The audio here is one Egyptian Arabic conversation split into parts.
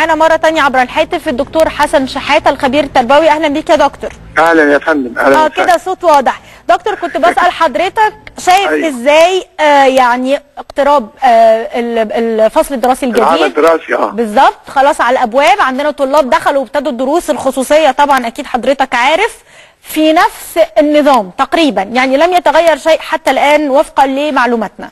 معانا مره تانية عبر الهاتف الدكتور حسن شحاته الخبير التربوي اهلا بيك يا دكتور اهلا يا فندم اهلا اه وسهلا. كده صوت واضح دكتور كنت بسال حضرتك شايف أيوة. ازاي آه يعني اقتراب آه ال- الفصل الدراسي العام الجديد الدراسي اه بالظبط خلاص على الابواب عندنا طلاب دخلوا وابتدوا الدروس الخصوصيه طبعا اكيد حضرتك عارف في نفس النظام تقريبا يعني لم يتغير شيء حتى الان وفقا لمعلوماتنا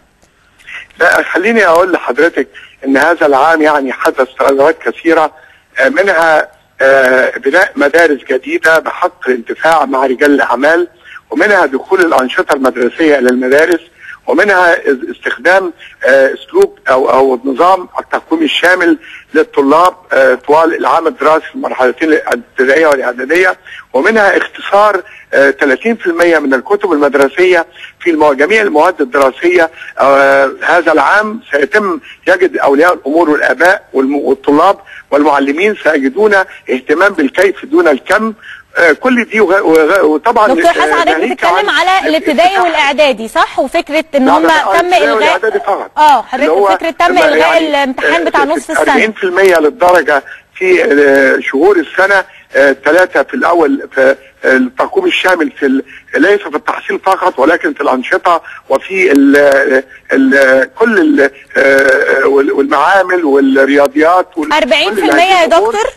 لا خليني اقول لحضرتك ان هذا العام يعني حدث تغيرات كثيره آه، منها آه، بناء مدارس جديده بحق الانتفاع مع رجال الاعمال ومنها دخول الانشطه المدرسيه الى المدارس ومنها استخدام آه، اسلوب او او نظام التقويم الشامل للطلاب آه، طوال العام الدراسي في المرحلتين الابتدائيه والاعداديه ومنها اختصار آه، 30% من الكتب المدرسيه في المو- جميع المواد الدراسيه آه، هذا العام سيتم يجد اولياء الامور والاباء والم- والطلاب والمعلمين سيجدون اهتمام بالكيف دون الكم آه، كل دي وغ- وغ- وطبعا دكتور حسن آه، حضرتك ناهيك بتتكلم عن على الابتدائي افتتاح- والاعدادي صح وفكره ان لا، هم لا، لا، تم الابتدائي الغاء والإعدادي فقط. اه اللي هو حضرتك فكره تم لما الغاء يعني، الامتحان آه، بتاع نصف السنه 40% للدرجه في آه، شهور السنه ثلاثه في الاول في التقويم الشامل في ال- ليس في التحصيل فقط ولكن في الانشطه وفي ال ال كل ال آه، وال- والمعامل والرياضيات وال- 40% كل هذه يا الأمور. دكتور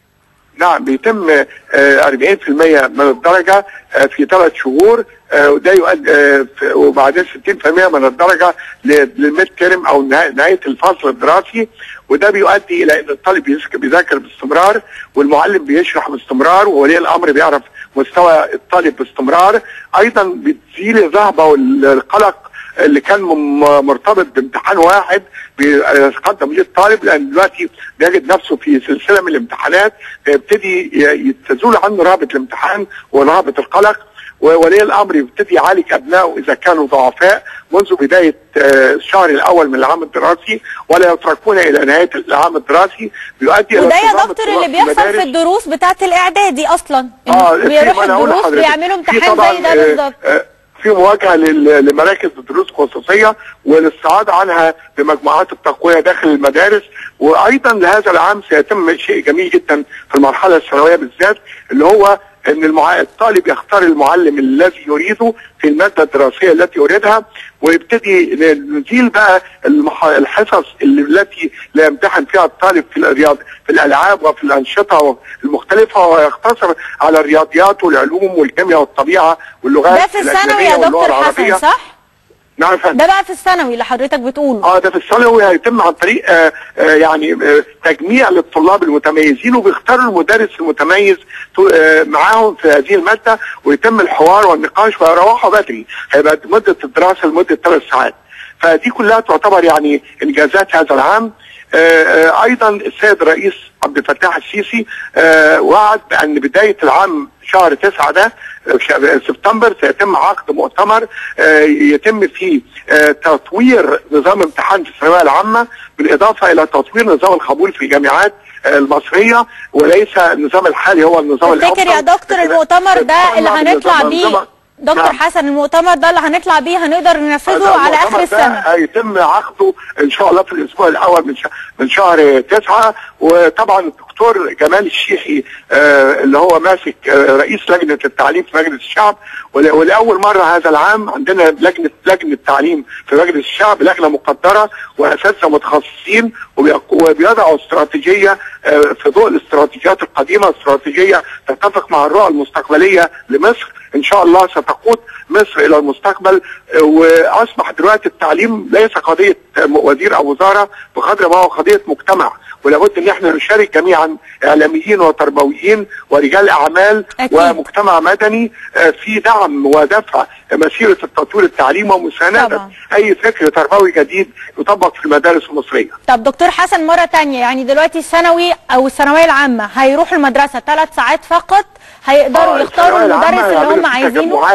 نعم بيتم آه، 40% من الدرجة آه، في ثلاث شهور آه، وده يؤدي آه، ف- وبعدين 60% من الدرجة للميد تيرم أو نها- نهاية الفصل الدراسي وده بيؤدي إلى أن الطالب بيذاك- بيذاكر باستمرار والمعلم بيشرح باستمرار وولي الأمر بيعرف مستوى الطالب باستمرار أيضا بتزيل الرهبة والقلق اللي كان م- مرتبط بامتحان واحد بيتقدم ليه الطالب لان دلوقتي بيجد نفسه في سلسله من الامتحانات يبتدي ي- تزول عنه رهبه الامتحان ورهبه القلق وولي الامر يبتدي يعالج ابنائه اذا كانوا ضعفاء منذ بدايه آه، الشهر الاول من العام الدراسي ولا يتركون الى نهايه العام الدراسي بيؤدي الى وده يا انتظام دكتور الطلاب اللي بيحصل المدارس. في الدروس بتاعه الاعدادي اصلا اه في- بيروحوا ما أنا أقول الدروس لحضرتك، بيعملوا في امتحان طبعاً، زي ده آه، بالظبط آه، في مواجهه لل- لمراكز الدروس الخصوصيه والاستعاضه عنها بمجموعات التقويه داخل المدارس وايضا لهذا العام سيتم شيء جميل جدا في المرحله الثانويه بالذات اللي هو ان المع... الطالب يختار المعلم الذي يريده في الماده الدراسيه التي يريدها ويبتدي ن- نزيل بقى المح... الحصص اللي التي لا يمتحن فيها الطالب في الرياض في الالعاب وفي الانشطه المختلفه ويقتصر على الرياضيات والعلوم والكيمياء والطبيعه واللغات ده في الثانوي الأجنبية يا واللغة دكتور العربية. حسن صح نعم يا فندم. ده بقى في الثانوي اللي حضرتك بتقوله اه ده في الثانوي هيتم عن طريق آه آه يعني آه تجميع للطلاب المتميزين وبيختاروا المدرس المتميز تو- آه معاهم في هذه الماده ويتم الحوار والنقاش ويروحوا بدري هيبقى مده الدراسه لمده ثلاث ساعات فدي كلها تعتبر يعني انجازات هذا العام آه آه ايضا السيد الرئيس عبد الفتاح السيسي آه وعد بان بدايه العام شهر تسعة ده آه، ش- سبتمبر سيتم عقد مؤتمر آه، يتم فيه آه، تطوير نظام امتحان في الثانويه العامه بالاضافه الى تطوير نظام القبول في الجامعات آه، المصريه وليس النظام الحالي هو النظام تفتكر يا الأفضل. دكتور المؤتمر ده اللي طبعاً هنطلع نظام- بيه نظام- دكتور نعم. حسن المؤتمر ده اللي هنطلع بيه هنقدر ننفذه هذا على اخر المؤتمر ده السنه هيتم عقده ان شاء الله في الاسبوع الاول من ش- من شهر تسعة وطبعا الدكتور جمال الشيحي آه اللي هو ماسك آه رئيس لجنه التعليم في مجلس الشعب ول- ولاول مره هذا العام عندنا لجنه لجنه تعليم في مجلس الشعب لجنه مقدره واساتذه متخصصين وبيق- وبيضعوا استراتيجيه آه في ضوء الاستراتيجيات القديمه استراتيجيه تتفق مع الرؤى المستقبليه لمصر ان شاء الله ستقود مصر الى المستقبل آه، واصبح دلوقتي التعليم ليس قضيه آه، وزير او وزاره بقدر ما هو قضيه مجتمع ولابد ان احنا نشارك جميعا اعلاميين وتربويين ورجال اعمال أكيد. ومجتمع مدني آه، في دعم ودفع مسيره التطوير التعليم ومسانده طبعا. اي فكر تربوي جديد يطبق في المدارس المصريه. طب دكتور حسن مرة تانية يعني دلوقتي الثانوي أو الثانوية العامة هيروحوا المدرسة ثلاث ساعات فقط هيقدروا آه، يختاروا الثانوية المدرس العامة اللي هم يعملوا في عايزينه تجمعات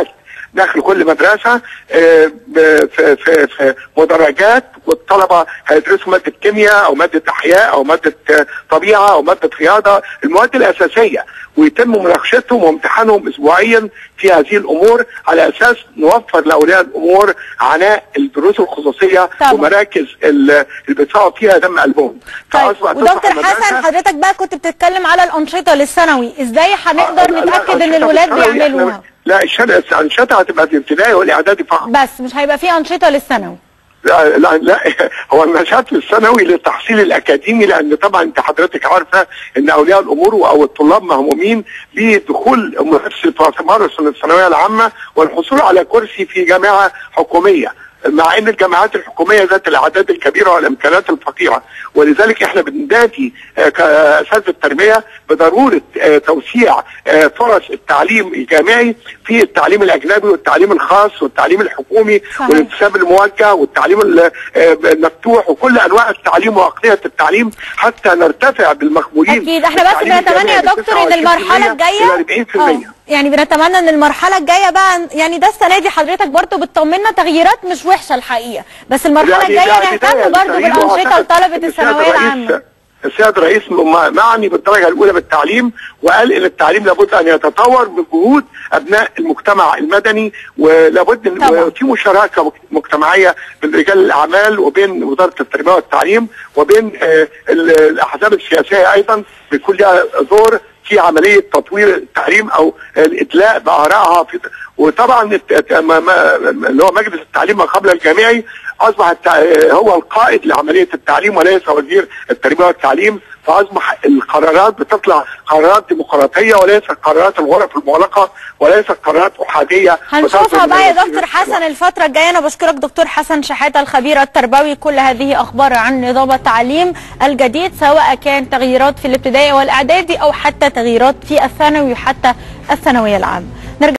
داخل كل مدرسه آه، ب- في في في مدرجات والطلبه هيدرسوا ماده كيمياء او ماده احياء او ماده آه، طبيعه او ماده رياضه المواد الاساسيه ويتم مناقشتهم وامتحانهم اسبوعيا في هذه الامور على اساس نوفر لاولياء الامور عناء الدروس الخصوصيه طبعا. ومراكز ال- اللي بيدفعوا فيها دم قلبهم طيب فأصبح ودكتور تصبح المدرسة- حسن حضرتك بقى كنت بتتكلم على الانشطه للثانوي ازاي هنقدر لا، نتاكد ان الأنشطة الولاد الثانوي إحنا- بيعملوها لا الشرع الانشطه هتبقى في الابتدائي والاعدادي فقط بس مش هيبقى في انشطه للثانوي لا لا, لا هو النشاط الثانوي للتحصيل الاكاديمي لان طبعا انت حضرتك عارفه ان اولياء الامور او الطلاب مهمومين بدخول منافسه وتمارس الثانويه العامه والحصول على كرسي في جامعه حكوميه مع ان الجامعات الحكوميه ذات الاعداد الكبيره والامكانيات الفقيره ولذلك احنا بنداتي آه، كاساتذه التربيه بضروره آه، توسيع آه، فرص التعليم الجامعي في التعليم الاجنبي والتعليم الخاص والتعليم الحكومي صحيح. والانتساب الموجه والتعليم ال- آه، المفتوح وكل انواع التعليم واقنيه التعليم حتى نرتفع بالمقبولين اكيد احنا بس التعليم بنتمنى يا الجامعي دكتور ان 29% المرحله الجايه إلى 40% آه، يعني بنتمنى ان المرحله الجايه بقى يعني ده السنه دي حضرتك برضو بتطمنا تغييرات مش وحشه الحقيقه بس المرحله يعني الجايه ده نهتم بداية برضو للتغيير بالانشطه وأعتقد لطلبه إن الثانويه السيد الرئيس- العامه السيد الرئيس م- معني بالدرجه الاولى بالتعليم وقال ان التعليم لابد ان يتطور بجهود ابناء المجتمع المدني ولابد إن- طبعا. وفي مشاركه مك- مجتمعيه بين رجال الاعمال وبين وزاره التربيه والتعليم وبين آه، ال- الاحزاب السياسيه ايضا بيكون لها دور في عمليه تطوير التعليم او الادلاء بارائها في وطبعا الت- الت- ما- ما- اللي هو مجلس التعليم ما قبل الجامعي اصبح التع- هو القائد لعمليه التعليم وليس وزير التربيه والتعليم فاصبح القرارات بتطلع قرارات ديمقراطيه وليس قرارات الغرف المغلقه وليس قرارات احاديه هنشوفها وترجم بقى يا إلى دكتور وزير حسن الفترة الجاية أنا بشكرك دكتور حسن شحاتة الخبير التربوي كل هذه أخبار عن نظام التعليم الجديد سواء كان تغييرات في الابتدائي والإعدادي أو حتى تغييرات في الثانوي وحتى الثانوية العامة